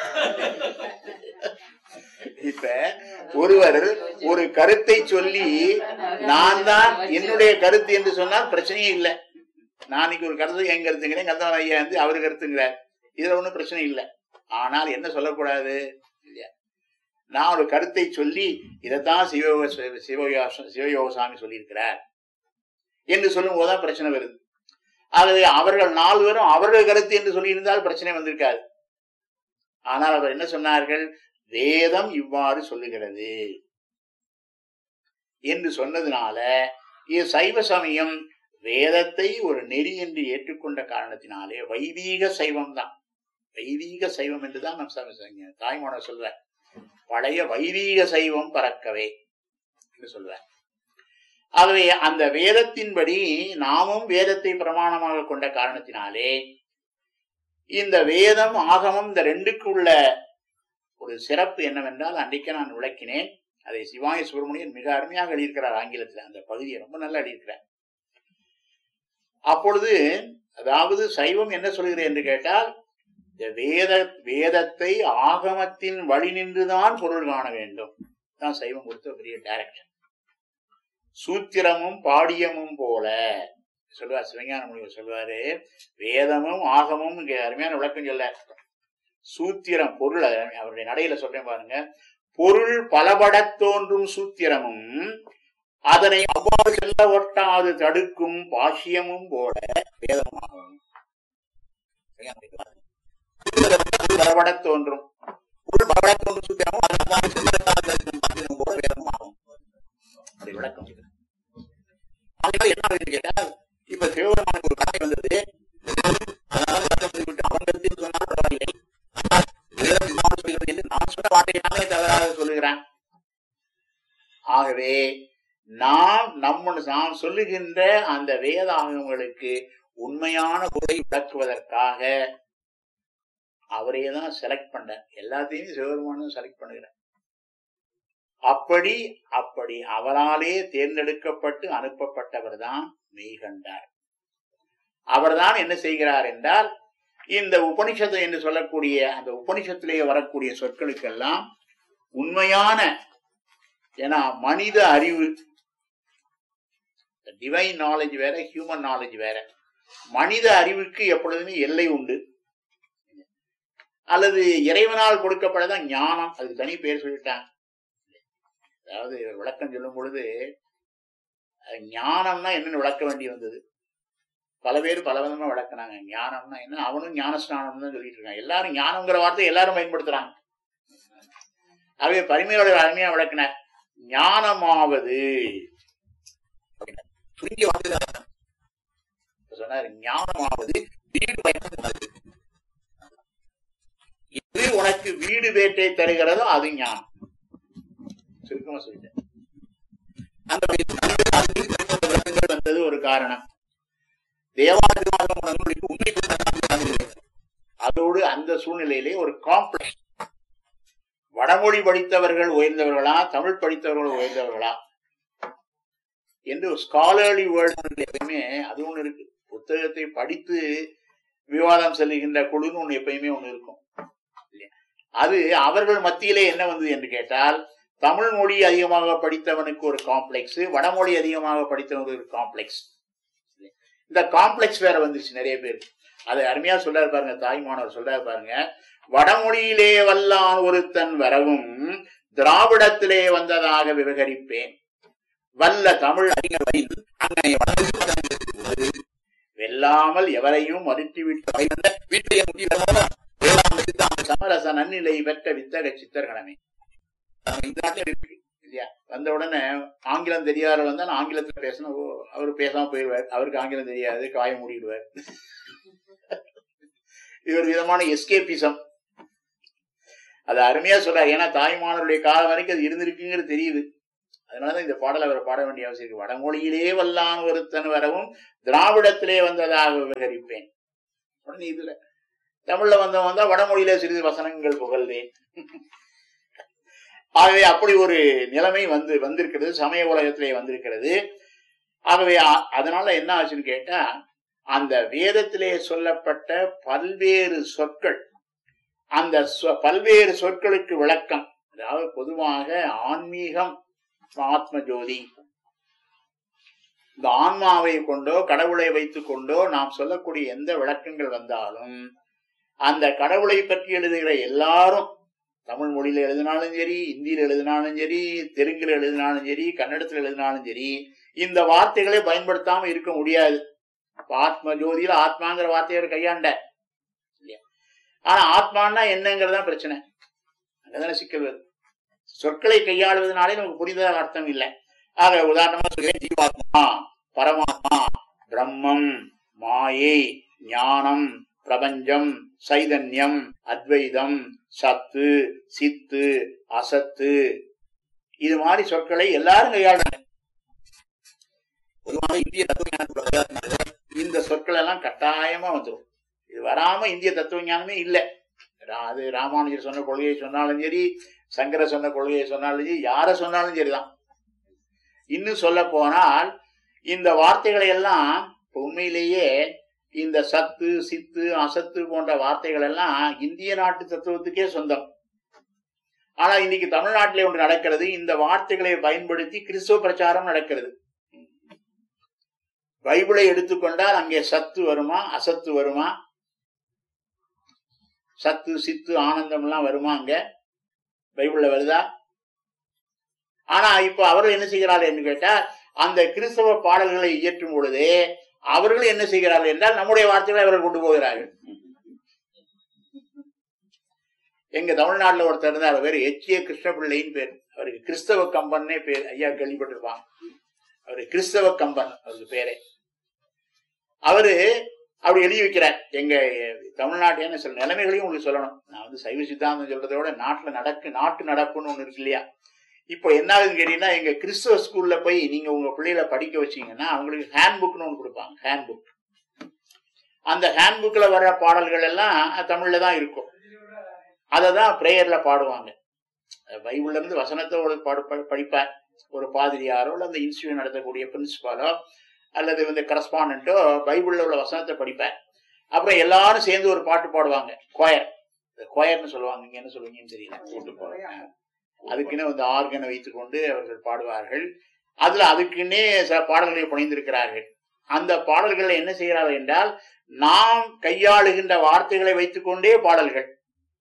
இப்ப ஒருவர் ஒரு கருத்தை சொல்லி நான் தான் என்னுடைய கருத்து என்று சொன்னால் பிரச்சனையே இல்லை நான் இன்னைக்கு ஒரு கருத்து என் கருத்துங்கிறேன் கந்தவன் ஐயா வந்து அவர் கருத்துங்கிறார் இதுல ஒண்ணும் பிரச்சனை இல்லை ஆனால் என்ன சொல்லக்கூடாது இல்லையா நான் ஒரு கருத்தை சொல்லி இதைத்தான் சிவயோக சிவயோக சிவயோக சாமி சொல்லியிருக்கிறார் என்று சொல்லும் போதுதான் பிரச்சனை வருது ஆகவே அவர்கள் நால்வரும் அவர்கள் கருத்து என்று சொல்லியிருந்தால் பிரச்சனை வந்திருக்காது ஆனால் அவர் என்ன சொன்னார்கள் வேதம் இவ்வாறு சொல்லுகிறது என்று சொன்னதுனால இது சைவ சமயம் வேதத்தை ஒரு நெறி என்று ஏற்றுக்கொண்ட காரணத்தினாலே வைதீக சைவம் தான் வைதீக சைவம் என்றுதான் நம் சம- சம- தாய்மான சொல்ற பழைய வைதீக சைவம் பறக்கவே என்று சொல்ற ஆகவே அந்த வேதத்தின்படி நாமும் வேதத்தை பிரமாணமாக கொண்ட காரணத்தினாலே இந்த வேதம் ஆகமம் இந்த ரெண்டுக்கு உள்ள ஒரு சிறப்பு என்னவென்றால் அன்றைக்கு நான் விளக்கினேன் அதை சிவாய சுப்பிரமணியன் மிக அருமையாக எழுதியிருக்கிறார் ஆங்கிலத்தில் அந்த பகுதியை ரொம்ப நல்லா எழுதியிருக்கிறார் அப்பொழுது அதாவது சைவம் என்ன சொல்கிறேன் என்று கேட்டால் இந்த வேத வேதத்தை ஆகமத்தின் வழி நின்றுதான் பொருள் காண வேண்டும் தான் சைவம் கொடுத்த பெரிய டைரக்ஷன் சூத்திரமும் பாடியமும் போல சொல்லுவார் சிவஞான முனிவர் சொல்லுவாரு வேதமும் ஆகமும் இங்க அருமையான விளக்கம் சொல்ல சூத்திரம் பொருள் அது அவருடைய நடையில சொல்றேன் பாருங்க பொருள் பலபடத் தோன்றும் சூத்திரமும் அதனை அவ்வாறு செல்ல ஒட்டாது தடுக்கும் பாஷ்யமும் போல வேதமாகும் பலபடத் தோன்றும் பொருள் பலபடத் தோன்றும் சூத்திரமும் அதனை அவ்வாறு செல்ல ஒட்டாது தடுக்கும் பாஷ்யமும் போல வேதமாகும் அப்படி விளக்கம் அதனால என்ன ஆகுதுன்னு கேட்டா இப்ப சிவபெருமானுக்கு ஒரு கதை வந்தது அதனால விளக்கம் சொல்லிவிட்டு அவன் கருத்து சொன்னால் பரவாயில்லை வேதம் இவ்வாறு சொல்கிறது என்று நான் சொன்ன வார்த்தையினாலே தவறாக சொல்லுகிறான் ஆகவே நாம் நம்ம நாம் சொல்லுகின்ற அந்த வேதாகங்களுக்கு உண்மையான பொருளை விளக்குவதற்காக அவரே தான் செலக்ட் பண்ண எல்லாத்தையும் சிவபெருமானும் செலக்ட் பண்ணுகிறார் அப்படி அப்படி அவராலே தேர்ந்தெடுக்கப்பட்டு அனுப்பப்பட்டவர் தான் மெய்கண்டார் அவர்தான் என்ன செய்கிறார் என்றால் இந்த உபனிஷத்து என்று சொல்லக்கூடிய அந்த உபனிஷத்திலே வரக்கூடிய சொற்களுக்கெல்லாம் உண்மையான ஏன்னா மனித அறிவு டிவைன் நாலேஜ் வேற ஹியூமன் நாலேஜ் வேற மனித அறிவுக்கு எப்பொழுதுமே எல்லை உண்டு அல்லது இறைவனால் கொடுக்கப்படதான் ஞானம் அதுக்கு தனி பேர் சொல்லிட்டாங்க அதாவது விளக்கம் சொல்லும் பொழுது அஹ், ஞானம்னா என்னன்னு விளக்க வேண்டி வந்தது பல பேர் பல விதமா விளக்குனாங்க ஞானம்னா என்ன அவனும் ஞானஸ்நானம் தான் சொல்லிட்டு இருக்கான் எல்லாரும் ஞானம்ங்கிற வார்த்தை எல்லாரும் பயன்படுத்துறாங்க அவை பரிமையோட அருமையா விளக்குனார் ஞானமாவது அப்படின்னார். சுருங்கிய வார்த்தை தான் அர்த்தம். இப்ப சொன்னார் ஞானமாவது வீடு பயன்படுத்துவது எது உனக்கு வீடு வேட்டை தருகிறதோ அது ஞானம் சுருக்கமா சொல்லிட்டேன் அந்த விளக்கங்கள் வந்தது ஒரு காரணம் தேவாதிவாதம் உணர்வுகளுக்கு உண்மை கொண்ட அதோடு அந்த சூழ்நிலையிலே ஒரு காம்ப்ளெக்ஸ் வடமொழி படித்தவர்கள் உயர்ந்தவர்களா தமிழ் படித்தவர்கள் உயர்ந்தவர்களா என்று ஸ்காலர்லி வேர்டு எப்பயுமே அது ஒண்ணு இருக்கு புத்தகத்தை படித்து விவாதம் செல்லுகின்ற குழுன்னு ஒண்ணு எப்பயுமே ஒண்ணு இருக்கும் இல்லையா? அது அவர்கள் மத்தியிலே என்ன வந்தது என்று கேட்டால் தமிழ் மொழி அதிகமாக படித்தவனுக்கு ஒரு காம்ப்ளெக்ஸ் வடமொழி அதிகமாக படித்தவனுக்கு ஒரு காம்ப்ளெக்ஸ் இந்த காம்ப்ளெக்ஸ் வேற வந்துச்சு நிறைய பேர் அது அருமையா சொல்றாரு பாருங்க தாய்மானவர் சொல்றாரு பாருங்க வடமொழியிலே வல்லான் ஒருத்தன் வரவும் திராவிடத்திலே வந்ததாக விவகரிப்பேன் வல்ல தமிழ் அறிஞர்களின் அன்னை வளர்ந்து வெல்லாமல் எவரையும் மறுத்துவிட்டு வைந்த வீட்டைய முடிவதோ வேளாண் சித்தாந்த சமரச நன்னிலை பெற்ற வித்தக சித்தர்களமே இந்த நாட்டில் இருக்கு இல்லையா வந்த உடனே ஆங்கிலம் தெரியாத வந்தா நான் ஆங்கிலத்துல பேசணும் ஓ, அவர் பேசாம போயிடுவார் அவருக்கு ஆங்கிலம் தெரியாது காய மூடிடுவார் இது ஒரு விதமான எஸ்கேபிசம் அது அருமையா சொல்றாரு ஏன்னா தாய்மானவருடைய காலம் வரைக்கும் அது இருந்திருக்குங்கிறது தெரியுது அதனாலதான் இந்த பாடல் அவர் பாட வேண்டிய அவசியம் இருக்கு வடமொழியிலே வல்லான் ஒருத்தன் வரவும் திராவிடத்திலே வந்ததாக விவகரிப்பேன் உடனே இதுல தமிழ்ல வந்தவன் வந்தா வடமொழியில சிறிது வசனங்கள் புகழ்ந்தேன் ஆகவே அப்படி ஒரு நிலைமை வந்து வந்திருக்கிறது சமய உலகத்திலே வந்திருக்கிறது ஆகவே அ- அதனால என்ன ஆச்சுன்னு கேட்டா அந்த வேதத்திலே சொல்லப்பட்ட பல்வேறு சொற்கள் அந்த சொ- பல்வேறு சொற்களுக்கு விளக்கம் அதாவது பொதுவாக ஆன்மீகம் ஆத்ம ஜோதி இந்த ஆன்மாவை கொண்டோ கடவுளை வைத்துக் கொண்டோ நாம் சொல்லக்கூடிய எந்த விளக்கங்கள் வந்தாலும் அந்த கடவுளை பற்றி எழுதுகிற எல்லாரும் தமிழ் மொழியில எழுதினாலும் சரி இந்தியில எழுதினாலும் சரி தெலுங்குல எழுதினாலும் சரி கன்னடத்துல எழுதினாலும் சரி இந்த வார்த்தைகளை பயன்படுத்தாம இருக்க முடியாது இப்ப ஆத்ம ஜோதியில ஆத்மாங்கிற வார்த்தையை அவர் கையாண்ட இல்லையா ஆனா ஆத்மான்னா என்னங்கிறதுதான் பிரச்சனை அங்கதானே சிக்கல் வருது சொற்களை கையாளுவதனாலே நமக்கு புரிந்ததாக அர்த்தம் இல்லை ஆக உதாரணமா சொல்கிறேன் ஜீவாத்மா பரமாத்மா பிரம்மம் மாயை ஞானம் பிரபஞ்சம் சைதன்யம் அத்வைதம் சத்து சித்து அசத்து இது மாதிரி சொற்களை எல்லாரும் கையாளுறாங்க பொதுவாக இந்திய தத்துவ ஞானத்துல இந்த சொற்கள் எல்லாம் கட்டாயமா வந்துடும் இது வராம இந்திய தத்துவ ஞானமே இல்லை அது ராமானுஜர் சொன்ன கொள்கையை சொன்னாலும் சரி சங்கர சொன்ன கொள்கையை சொன்னாலும் சரி யார சொன்னாலும் சரிதான் இன்னும் சொல்ல போனால் இந்த வார்த்தைகளை எல்லாம் இப்ப உண்மையிலேயே இந்த சத்து சித்து அசத்து போன்ற வார்த்தைகள் எல்லாம் இந்திய நாட்டு தத்துவத்துக்கே சொந்தம் ஆனா இன்னைக்கு தமிழ்நாட்டிலே ஒன்று நடக்கிறது இந்த வார்த்தைகளை பயன்படுத்தி கிறிஸ்துவ பிரச்சாரம் நடக்கிறது பைபிளை எடுத்துக்கொண்டால் அங்கே சத்து வருமா அசத்து வருமா சத்து சித்து ஆனந்தம் எல்லாம் வருமா அங்க பைபிள்ல வருதா ஆனா இப்ப அவர்கள் என்ன செய்கிறார்கள் என்று கேட்டால் அந்த கிறிஸ்தவ பாடல்களை இயற்றும் பொழுதே அவர்கள் என்ன செய்கிறார்கள் என்றால் நம்முடைய வார்த்தைகளை அவர்கள் கொண்டு போகிறார்கள் எங்க தமிழ்நாட்டுல ஒருத்தர் இருந்தார் பேர் எச் ஏ கிருஷ்ணபிள்ளைன்னு பேர் அவருக்கு கிறிஸ்தவ கம்பன்னே பேர் ஐயா கேள்விப்பட்டிருப்பாங்க அவரு கிறிஸ்தவ கம்பன் அவருக்கு பேரே அவரு அப்படி எழுதி வைக்கிறார் எங்க தமிழ்நாட்டு என்ன சில நிலைமைகளையும் உங்களுக்கு சொல்லணும் நான் வந்து சைவ சித்தாந்தம் சொல்றதை விட நாட்டுல நடக்கு நாட்டு நடப்புன்னு ஒண்ணு இருக்கு இல்லையா இப்போ என்ன ஆகுதுன்னு கேட்டீங்கன்னா எங்க கிறிஸ்துவ ஸ்கூல்ல போய் நீங்க உங்க பிள்ளைகளை படிக்க வச்சீங்கன்னா அவங்களுக்கு ஹேண்ட் புக்னு ஒன்று கொடுப்பாங்க ஹேண்ட் புக் அந்த ஹேண்ட் புக்ல வர்ற பாடல்கள் எல்லாம் தமிழ்ல தான் இருக்கும் அதை தான் பிரேயர்ல பாடுவாங்க பைபிள்ல இருந்து வசனத்தை ஒரு பாடு ப- படிப்பார் ஒரு பாதிரியாரோ அல்ல அந்த இன்ஸ்டியூட் நடத்தக்கூடிய பிரின்சிபாலோ அல்லது வந்து கரஸ்பாண்டோ பைபிள்ல உள்ள வசனத்தை படிப்பார் அப்புறம் எல்லாரும் சேர்ந்து ஒரு பாட்டு பாடுவாங்க கோயர் கோயர்னு சொல்லுவாங்க இங்க என்ன சொல்லுவீங்கன்னு தெரியல கூட்டு பாடுவாங்க அதுக்குன்னு வந்து ஆர்கனை வைத்துக்கொண்டு அவர்கள் பாடுவார்கள் அதுல அதுக்குன்னே சில பாடல்களை புனைந்திருக்கிறார்கள் அந்த பாடல்களை என்ன செய்கிறார்கள் என்றால் நாம் கையாளுகின்ற வார்த்தைகளை வைத்துக்கொண்டே பாடல்கள்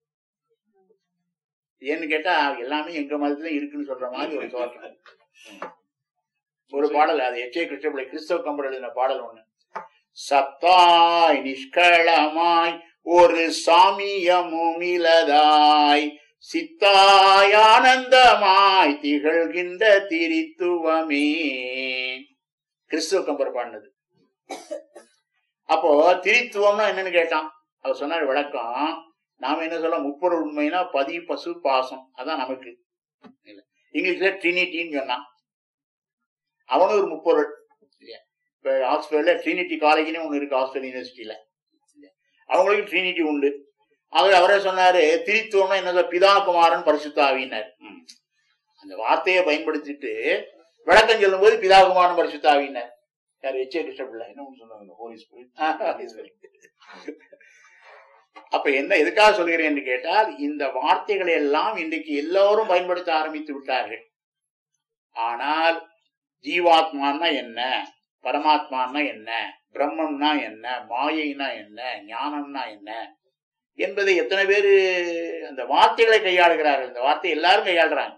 ஏன்னு கேட்டா எல்லாமே எங்க மதத்துல இருக்குன்னு சொல்ற மாதிரி ஒரு தோற்றம் ஒரு பாடல் அது எச் ஏ கிருஷ்ணபிள்ளை கிறிஸ்தவ கம்பர் எழுதின பாடல் ஒண்ணு சத்தாய் நிஷ்களமாய் ஒரு சாமியமுமிலதாய் சித்தாய் ஆனந்தமாய் திகழ்கின்ற திரித்துவமே கிறிஸ்துவ கம்பர் பாடினது அப்போ திரித்துவம்னா என்னன்னு கேட்டான் அவர் சொன்னார் விளக்கம் நாம என்ன சொல்ல முப்பொருள் உண்மைனா பதி பசு பாசம் அதான் நமக்கு இல்ல. இங்கிலீஷ்ல ட்ரினிட்டின்னு சொன்னான் அவனும் ஒரு முப்பொருள் இல்லையா இப்ப ஆக்ஸ்போர்ட்ல ட்ரினிட்டி காலேஜ்னு ஒண்ணு இருக்கு ஆக்ஸ்போர்ட் யூனிவர்சிட்டியில இல்லையா? அவங்களுக்கு ட்ரினிட்டி உண்டு ஆகவே அவரே சொன்னாரு திரித்துவம்னா என்ன சொல்ல பிதா குமாரன் பரிசுத்தாவினார் அந்த வார்த்தையை பயன்படுத்திட்டு விளக்கம் சொல்லும் போது பிதா குமாரன் பரிசுத்தாவினார் யார் எச் ஏ கிருஷ்ணபிள்ளை என்ன ஒண்ணு சொன்னாங்க ஹோலி ஸ்பிரிட் அப்ப என்ன எதுக்காக சொல்கிறேன் என்று கேட்டால் இந்த வார்த்தைகளை எல்லாம் இன்றைக்கு எல்லோரும் பயன்படுத்த ஆரம்பித்து விட்டார்கள் ஆனால் ஜீவாத்மான்னா என்ன பரமாத்மான்னா என்ன பிரம்மம்னா என்ன மாயைனா என்ன ஞானம்னா என்ன என்பதை எத்தனை பேரு அந்த வார்த்தைகளை கையாளுகிறார்கள் இந்த வார்த்தை எல்லாரும் கையாளுறாங்க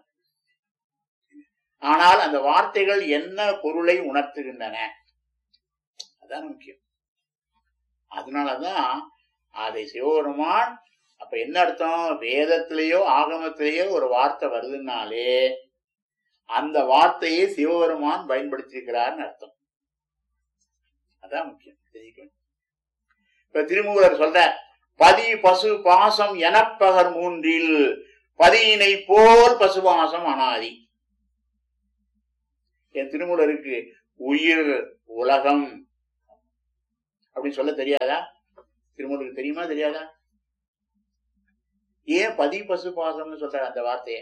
ஆனால் அந்த வார்த்தைகள் என்ன பொருளை உணர்த்துகின்றன அதான் முக்கியம் அதனாலதான் அதை சிவபெருமான் அப்ப என்ன அர்த்தம் வேதத்திலேயோ ஆகமத்திலேயோ ஒரு வார்த்தை வருதுன்னாலே அந்த வார்த்தையை சிவபெருமான் பயன்படுத்தியிருக்கிறார்னு அர்த்தம் அதான் முக்கியம் தெரிஞ்சுக்கணும் இப்ப திருமூலர் சொல்ற பதி பசு பாசம் எனப்பகர் மூன்றில் பதியினை போல் பசுபாசம் அனாதி என் திருமூலருக்கு உயிர் உலகம் அப்படின்னு சொல்ல தெரியாதா திருமூலருக்கு தெரியுமா தெரியாதா ஏன் பதி பசு பாசம்னு சொல்ற அந்த வார்த்தையை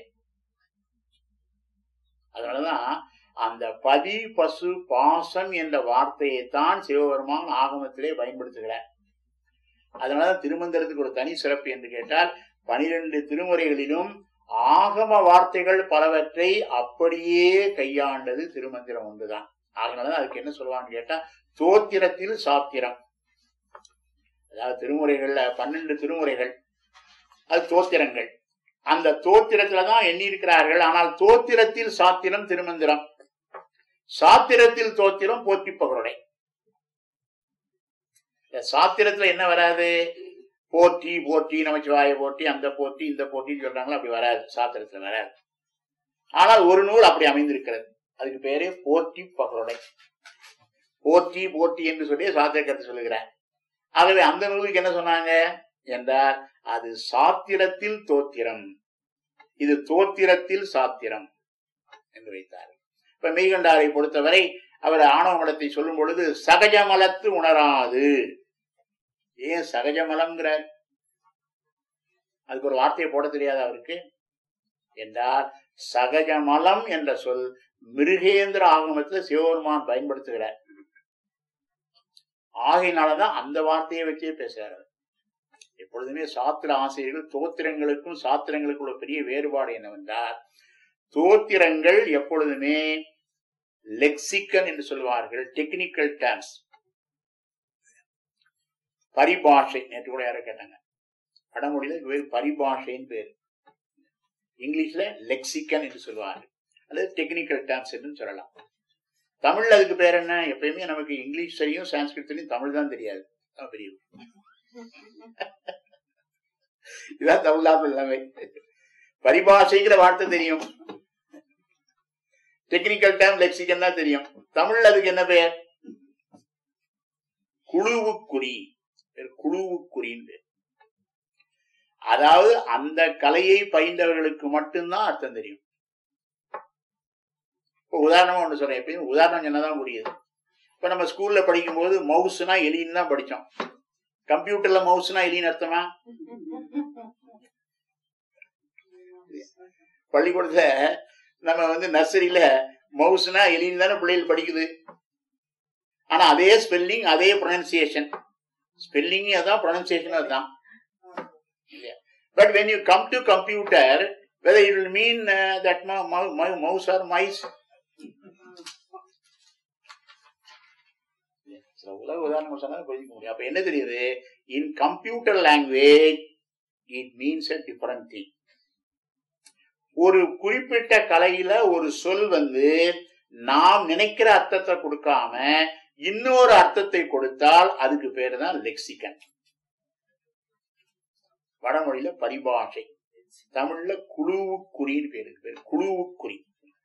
அதனாலதான் அந்த பதி பசு பாசம் என்ற வார்த்தையை தான் சிவபெருமான் ஆகமத்திலே பயன்படுத்துகிறார் அதனாலதான் திருமந்திரத்துக்கு ஒரு தனி சிறப்பு என்று கேட்டால் பனிரெண்டு திருமுறைகளிலும் ஆகம வார்த்தைகள் பலவற்றை அப்படியே கையாண்டது திருமந்திரம் ஒன்றுதான் அதனாலதான் அதுக்கு என்ன சொல்லுவான்னு கேட்டா தோத்திரத்தில் சாத்திரம் அதாவது திருமுறைகள்ல பன்னெண்டு திருமுறைகள் அது தோத்திரங்கள் அந்த தோத்திரத்துல தான் எண்ணி இருக்கிறார்கள் ஆனால் தோத்திரத்தில் சாத்திரம் திருமந்திரம் சாத்திரத்தில் தோத்திரம் போற்றி பகருடை இந்த சாத்திரத்துல என்ன வராது போற்றி போற்றி நமச்சிவாய போற்றி அந்த போற்றி இந்த போற்றின்னு சொல்றாங்களா அப்படி வராது சாத்திரத்துல வராது ஆனால் ஒரு நூல் அப்படி அமைந்திருக்கிறது அதுக்கு பேரே போற்றி பகருடை போற்றி போற்றி என்று சொல்லி சாத்திர கருத்து சொல்லுகிறார் ஆகவே அந்த நூலுக்கு என்ன சொன்னாங்க என்றால் அது சாத்திரத்தில் தோத்திரம் இது தோத்திரத்தில் சாத்திரம் என்று வைத்தார் இப்ப மெய்கண்டாரை பொறுத்தவரை அவர் ஆணவ மலத்தை சொல்லும் பொழுது சகஜமலத்து உணராது ஏன் சகஜமலம்ங்கிறார் அதுக்கு ஒரு வார்த்தையை போட தெரியாது அவருக்கு என்றால் சகஜமலம் என்ற சொல் மிருகேந்திர ஆகமத்தில் சிவபெருமான் பயன்படுத்துகிறார் ஆகையினாலதான் அந்த வார்த்தையை வச்சே பேசுறாரு எப்பொழுதுமே சாத்திர ஆசிரியர்கள் தோத்திரங்களுக்கும் சாத்திரங்களுக்கும் உள்ள பெரிய வேறுபாடு என்னவென்றால் தோத்திரங்கள் எப்பொழுதுமே லெக்சிக்கன் என்று சொல்வார்கள் டெக்னிக்கல் டேர்ம்ஸ் பரிபாஷை நேற்று கூட யாரோ கேட்டாங்க வடமொழியில இதுக்கு பேர் பரிபாஷைன்னு பேர் இங்கிலீஷ்ல லெக்சிக்கன் என்று சொல்வார்கள் அல்லது டெக்னிக்கல் டேர்ம்ஸ் என்று சொல்லலாம் தமிழ்ல அதுக்கு பேர் என்ன எப்பயுமே நமக்கு இங்கிலீஷ் தெரியும் சான்ஸ்கிரிட் தெரியும் தமிழ் தான் தெரியாது அதான் பெரிய இதான் தமிழ்நாட்டு நிலைமை பரிபாஷைங்கிற வார்த்தை தெரியும் டெக்னிக்கல் டேம் லெக்சிக்கன் தான் தெரியும் தமிழ்ல அதுக்கு என்ன பெயர் குழுவுக்குறி பேர் குழுவுக்குறின்னு பேர் அதாவது அந்த கலையை பயின்றவர்களுக்கு மட்டும்தான் அர்த்தம் தெரியும் இப்போ உதாரணமா ஒன்று சொல்றேன் எப்பயும் உதாரணம் சொன்னதான் புரியுது இப்ப நம்ம ஸ்கூல்ல படிக்கும் போது மவுஸ்னா எலின்னு தான் படிச்சோம் கம்ப்யூட்டர்ல மவுஸ்னா எலின்னு அர்த்தமா பள்ளிக்கூடத்துல நம்ம வந்து நர்சரியில மவுஸ்னா எலின்னு தானே பிள்ளைகள் படிக்குது ஆனா அதே ஸ்பெல்லிங் அதே ப்ரொனன்சியேஷன் ஸ்பெல்லிங் அதான் ப்ரொனன்சியேஷன் அதுதான் but when you come to computer whether it will mean uh, that ma- mou- mou- mouse or mice சில உலக உதாரணம் சொன்னா புரிஞ்சுக்க முடியும் அப்ப என்ன தெரியுது in computer language it means a different thing ஒரு குறிப்பிட்ட கலையில ஒரு சொல் வந்து நாம் நினைக்கிற அர்த்தத்தை கொடுக்காம இன்னொரு அர்த்தத்தை கொடுத்தால் அதுக்கு பேரு தான் லெக்சிகன் வடமொழியில பரிபாஷை தமிழ்ல குழுவுக்குறின்னு பேரு இதுக்கு பேரு குழுவுக்குறி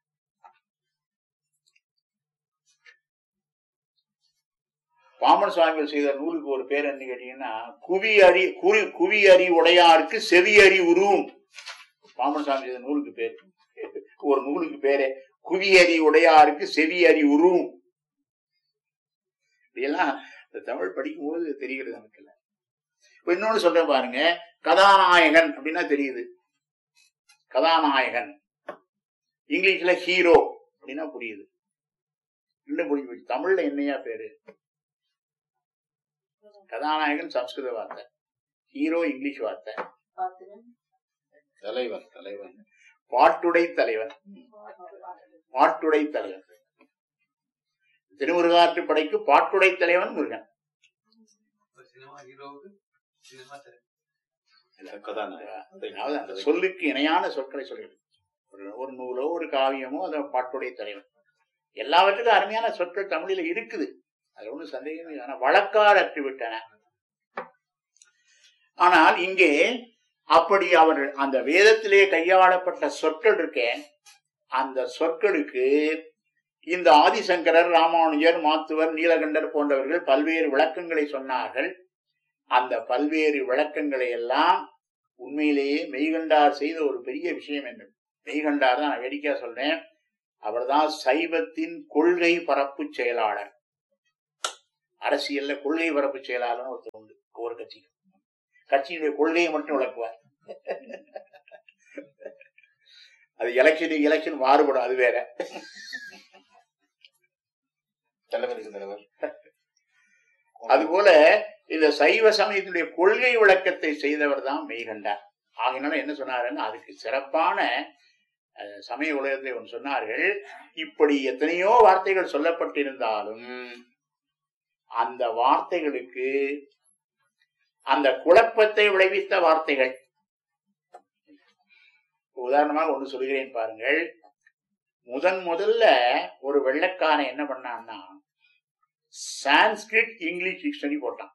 பாமன் சுவாமிகள் செய்த நூலுக்கு ஒரு பேர் என்ன கேட்டீங்கன்னா குவி அறி குறி குவி அறி உடையாருக்கு செவி அறி உருவும் பாமன் சுவாமி செய்த நூலுக்கு பேர் ஒரு நூலுக்கு பேரே குவி அறி உடையாருக்கு செவி அறி உருவும் இதெல்லாம் இந்த தமிழ் படிக்கும் போது தெரிகிறது நமக்கு இல்ல இப்ப இன்னொன்னு சொல்றேன் பாருங்க கதாநாயகன் அப்படின்னா தெரியுது கதாநாயகன் இங்கிலீஷ்ல ஹீரோ அப்படின்னா புரியுது இன்னும் புரிஞ்சு போச்சு தமிழ்ல என்னையா பேரு கதாநாயகன் சம்ஸ்கிருத வார்த்தை ஹீரோ இங்கிலீஷ் வார்த்தை தலைவன் தலைவன் பாட்டுடை தலைவன் பாட்டுடை தலைவன் திருமுருகாற்று படைக்கு பாட்டுடை தலைவன் முருகன் சினிமா ஹீரோவுக்கு சினிமா கதாநாயகன் அதாவது அந்த சொல்லுக்கு இணையான சொற்களை சொல்லிடு ஒரு ஒரு நூலோ ஒரு காவியமோ அது பாட்டுடைய தலைவன் எல்லாவற்றுக்கும் அருமையான சொற்கள் தமிழில் இருக்குது அது ஒன்றும் சந்தேகமே இல்லை. ஆனா வழக்காரற்று விட்டன ஆனால் இங்கே அப்படி அவர் அந்த வேதத்திலே கையாளப்பட்ட சொற்கள் இருக்கே அந்த சொற்களுக்கு இந்த ஆதிசங்கரர் ராமானுஜர் மாத்துவர் நீலகண்டர் போன்றவர்கள் பல்வேறு விளக்கங்களை சொன்னார்கள் அந்த பல்வேறு விளக்கங்களை எல்லாம் உண்மையிலேயே மெய்கண்டார் செய்த ஒரு பெரிய விஷயம் என்ன மெய்கண்டார் தான் நான் வேடிக்கையா சொல்றேன் அவர்தான் சைவத்தின் கொள்கை பரப்பு செயலாளர் அரசியல்ல கொள்கை பரப்பு செயலாளர் ஒருத்தர் உண்டு ஒவ்வொரு கட்சிக்கு கட்சியினுடைய கொள்கையை மட்டும் விளக்குவார் அது எலெக்ஷன் எலெக்ஷன் மாறுபடும் அது வேற தலைவருக்கு தலைவர் அதுபோல இந்த சைவ சமயத்தினுடைய கொள்கை விளக்கத்தை செய்தவர் தான் மெய்கண்டார் ஆகினால என்ன சொன்னாருன்னா அதுக்கு சிறப்பான அஹ், சமய உலகத்தை ஒன்று சொன்னார்கள் இப்படி எத்தனையோ வார்த்தைகள் சொல்லப்பட்டிருந்தாலும் அந்த வார்த்தைகளுக்கு அந்த குழப்பத்தை விளைவித்த வார்த்தைகள் உதாரணமாக ஒன்று சொல்கிறேன் பாருங்கள் முதன் முதல்ல ஒரு வெள்ளைக்காரன் என்ன பண்ணான்னா சான்ஸ்கிரிட் இங்கிலீஷ் டிக்ஷனரி போட்டான்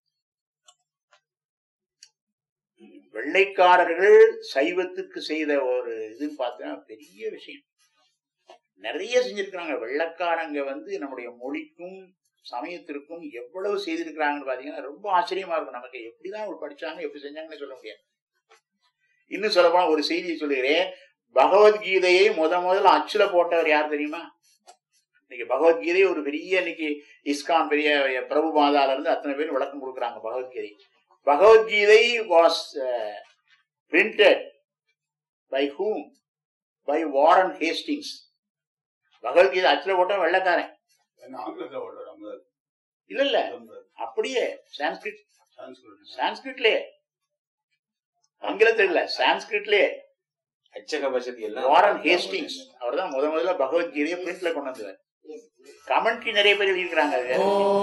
வெள்ளைக்காரர்கள் சைவத்துக்கு செய்த ஒரு இதுன்னு பார்த்தா பெரிய விஷயம் நிறைய செஞ்சிருக்கிறாங்க வெள்ளைக்காரங்க வந்து நம்முடைய மொழிக்கும் சமயத்திற்கும் எவ்வளவு செய்திருக்கிறாங்கன்னு பாத்தீங்கன்னா ரொம்ப ஆச்சரியமா இருக்கும் நமக்கு எப்படிதான் அவங்க படிச்சாங்க எப்படி செஞ்சாங்கன்னு சொல்ல முடியாது இன்னும் சொல்லப்போனா ஒரு செய்தியை சொல்லுகிறேன் பகவத்கீதையை முத முதல்ல அச்சுல போட்டவர் யார் தெரியுமா இன்னைக்கு பகவத்கீதை ஒரு பெரிய இன்னைக்கு இஸ்கான் பெரிய பிரபு மாதால இருந்து அத்தனை பேர் விளக்கம் கொடுக்குறாங்க Bhagavad Gita Bhagavad Gita was printed by whom by Warren Hastings Bhagavad Gita அச்சுல போட்ட வெள்ளக்காரன் ஆங்கிலத்தில் ஓடுறாரு அவங்க இல்ல இல்ல அப்படியே சான்ஸ்கிரிட் சான்ஸ்கிரிட் சான்ஸ்கிரிட்லயே ஆங்கிலத்தில் இல்ல சான்ஸ்கிரிட்லயே அச்சக வசதி எல்லாம் வாரன் ஹேஸ்டிங்ஸ் அவர் தான் முத முதல்ல பகவத்கீதையை பிரிண்ட்ல கொண்டு வந்தவர் கமெண்ட்ரி நிறைய பேர் எழுதியிருக்கிறாங்க அது வேற விஷயம்.